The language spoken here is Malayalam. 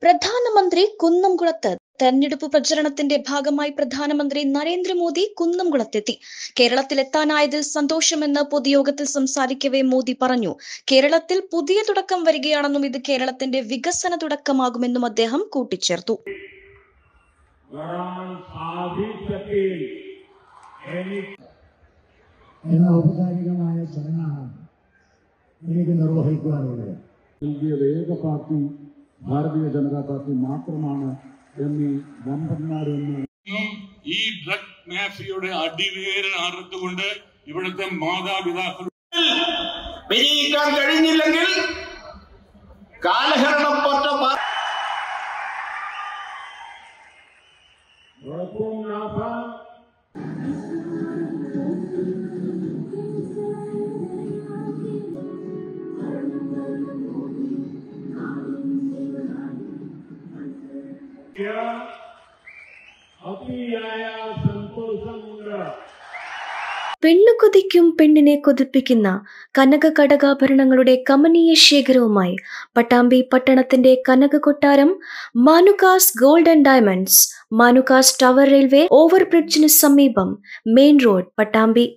പ്രധാനമന്ത്രി കുന്നംകുളത്ത് തെരഞ്ഞെടുപ്പ് പ്രചരണത്തിന്റെ ഭാഗമായി പ്രധാനമന്ത്രി നരേന്ദ്രമോദി കുന്നംകുളത്തെത്തി കേരളത്തിലെത്താനായതിൽ സന്തോഷമെന്ന് പൊതുയോഗത്തിൽ സംസാരിക്കവേ മോദി പറഞ്ഞു കേരളത്തിൽ പുതിയ തുടക്കം വരികയാണെന്നും ഇത് കേരളത്തിന്റെ വികസന തുടക്കമാകുമെന്നും അദ്ദേഹം കൂട്ടിച്ചേർത്തു വരാൻ സാധിച്ചെങ്കിൽ എനിക്ക് എന്ന ഔപചാരികമായ ചടങ്ങാണ് എനിക്ക് നിർവഹിക്കുവാനുള്ളത് നൽകിയത് ഏക പാർട്ടി ഭാരതീയ ജനതാ പാർട്ടി മാത്രമാണ് എന്നീ വമ്പന്മാരെന്ന് ഇന്നും ഈ ഡ്രഗ് മാഫിയയുടെ അടിവേരൻ അറുത്തുകൊണ്ട് ഇവിടുത്തെ മാതാപിതാക്കൾ വിജയിക്കാൻ കഴിഞ്ഞില്ലെങ്കിൽ കാലഹരണപ്പെട്ട പാ- കുഴപ്പമില്ലാത്ത അതിയായ സന്തോഷമുണ്ട് പെണ്ണു കൊതിക്കും പെണ്ണിനെ കൊതിപ്പിക്കുന്ന കനക കടകാഭരണങ്ങളുടെ കമനീയ ശേഖരവുമായി പട്ടാമ്പി പട്ടണത്തിന്റെ കനക കൊട്ടാരം Manukas gold and diamonds Manukas tower railway ഓവർബ്രിഡ്ജിന് സമീപം മെയിൻ റോഡ് പട്ടാമ്പി